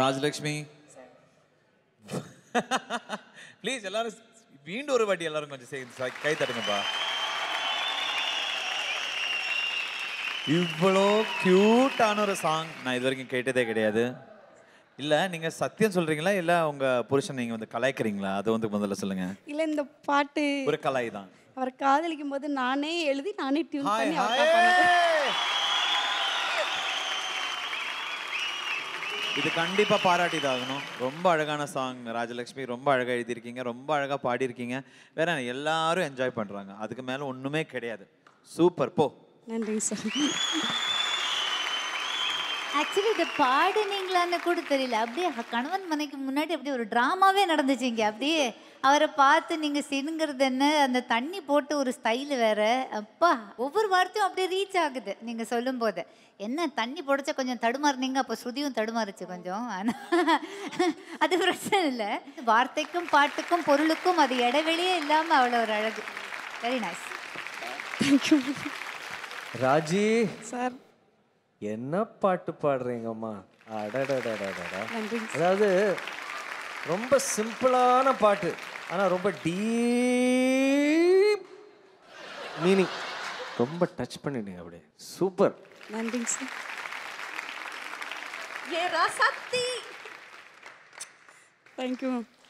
Rajalakshmi please எல்லாரும் மீண்டும் ஒரு வாட்டி எல்லாரும் கொஞ்சம் சேர்ந்து கை தட்டுங்கப்பா இவ்வளோ க்யூட்டான ஒரு சாங் நான் இது வரைக்கும் கேட்டதே கிடையாது இல்லை நீங்கள் சத்தியம் சொல்கிறீங்களா இல்லை உங்கள் புருஷன் நீங்கள் வந்து கலாய்க்கிறீங்களா அது வந்து முதல்ல சொல்லுங்கள் இல்லை இந்த பாட்டு ஒரு கலாய் தான் அவர் காதலிக்கும் போது நானே எழுதி நானே டியூன் ஹாய் பண்ணி ஹாய் அவருக்கா பண்ணது. இது கண்டிப்பா பாராட்டிதாகணும் ரொம்ப அழகான சாங் ராஜலக்ஷ்மி ரொம்ப அழகா எழுதியிருக்கீங்க ரொம்ப அழகா பாடியிருக்கீங்க வேற என்ன, எல்லாரும் என்ஜாய் பண்றாங்க அதுக்கு மேல ஒண்ணுமே கிடையாது சூப்பர் போ நன்றிங்க சார் ஆக்சுவலி இதை பாடுனீங்களான்னு கூட தெரியல அப்படியே ஹ- கணவன் மனைக்கு முன்னாடி அப்படியே ஒரு ட்ராமாவே நடந்துச்சுங்க அப்படியே அவரை பார்த்து நீங்கள் சினுங்கிறது என்ன அந்த தண்ணி போட்டு ஒரு ஸ்டைலு வேற அப்பா ஒவ்வொரு வார்த்தையும் அப்படியே ரீச் ஆகுது நீங்கள் சொல்லும்போது என்ன தண்ணி போடச்சா கொஞ்சம் தடுமாறுனீங்க அப்போ ஸ்ருதியும் தடுமாறுச்சு கொஞ்சம் ஆனா அது பிரச்சனை இல்லை வார்த்தைக்கும் பாட்டுக்கும் பொருளுக்கும் அது இடைவெளியே இல்லாமல் அவ்வளோ ஒரு அழகு very nice thank you Raji sir என்ன பாட்டு பாடுறீங்கம்மா அடடடடடடா நன்றிங்க அதாவது ரொம்ப சிம்பிளான பாட்டு ஆனா ரொம்ப டீப் மீனிங் ரொம்ப டச் பண்ணிடுங்க அப்படியே சூப்பர் நன்றிங்க சார் ஏ ராசாத்தி தேங்க்யூ